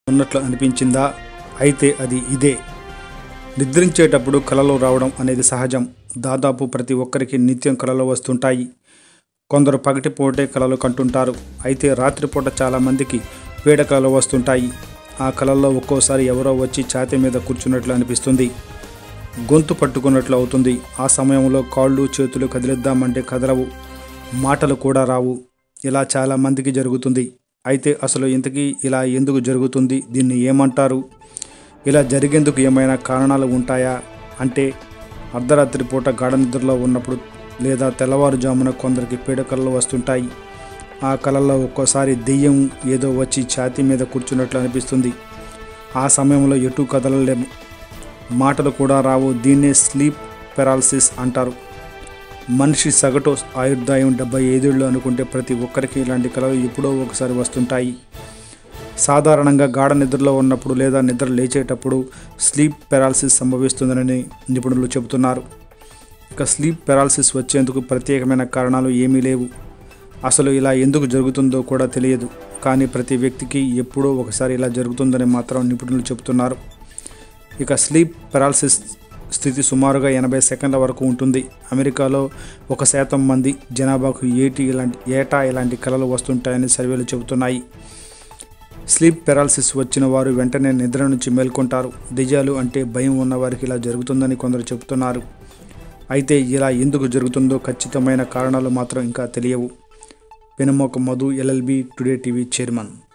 ఉన్నట్లు అనిపించిందా అయితే అది ఇదే నిద్రించేటప్పుడు కలలు రావడం అనేది సహజం దాదాపు ప్రతి ఒక్కరికి నిత్యం కలలు వస్తుంటాయి కొందరు పగటిపూటే కలలు కంటుంటారు అయితే రాత్రిపూట చాలామందికి పీడ కలలు వస్తుంటాయి ఆ కలల్లో ఒక్కోసారి ఎవరో వచ్చి ఛాతీ మీద కూర్చున్నట్లు అనిపిస్తుంది గొంతు పట్టుకున్నట్లు అవుతుంది ఆ సమయంలో కాళ్ళు చేతులు కదిలిద్దామంటే కదలవు మాటలు కూడా రావు ఇలా చాలామందికి జరుగుతుంది అయితే అసలు ఇంతకీ ఇలా ఎందుకు జరుగుతుంది దీన్ని ఏమంటారు ఇలా జరిగేందుకు ఏమైనా కారణాలు ఉంటాయా అంటే అర్ధరాత్రి పూట గాఢ నిద్రలో ఉన్నప్పుడు లేదా తెల్లవారుజామున కొందరికి పీడకలలు వస్తుంటాయి ఆ కళల్లో ఒక్కోసారి దెయ్యం ఏదో వచ్చి ఛాతీ మీద కూర్చున్నట్లు అనిపిస్తుంది ఆ సమయంలో ఎటు కదలలేము మాటలు కూడా రావు దీన్నే స్లీప్ పెరాలసిస్ అంటారు మనిషి సగటు ఆయుర్దాయం డెబ్బై ఐదేళ్ళు అనుకుంటే ప్రతి ఒక్కరికి ఇలాంటి కళలు ఎప్పుడో ఒకసారి వస్తుంటాయి సాధారణంగా గాఢ నిద్రలో ఉన్నప్పుడు లేదా నిద్ర లేచేటప్పుడు స్లీప్ పెరాలసిస్ సంభవిస్తుందని నిపుణులు చెబుతున్నారు ఇక స్లీప్ పెరాలసిస్ వచ్చేందుకు ప్రత్యేకమైన కారణాలు ఏమీ లేవు అసలు ఇలా ఎందుకు జరుగుతుందో కూడా తెలియదు కానీ ప్రతి వ్యక్తికి ఎప్పుడో ఒకసారి ఇలా జరుగుతుందని మాత్రం నిపుణులు చెబుతున్నారు ఇక స్లీప్ పెరాలసిస్ స్థితి సుమారుగా ఎనభై సెకండ్ల వరకు ఉంటుంది అమెరికాలో ఒక శాతం మంది జనాభాకు ఏటి ఇలాంటి ఏటా ఇలాంటి కలలు వస్తుంటాయని సర్వేలు చెబుతున్నాయి స్లీప్ పెరాలసిస్ వచ్చిన వారు వెంటనే నిద్ర నుంచి మేల్కొంటారు దెయ్యాలు అంటే భయం ఉన్న వారికి ఇలా జరుగుతుందని కొందరు చెబుతున్నారు అయితే ఇలా ఎందుకు జరుగుతుందో ఖచ్చితమైన కారణాలు మాత్రం ఇంకా తెలియవు Penumoka Madhu LLB Today TV chairman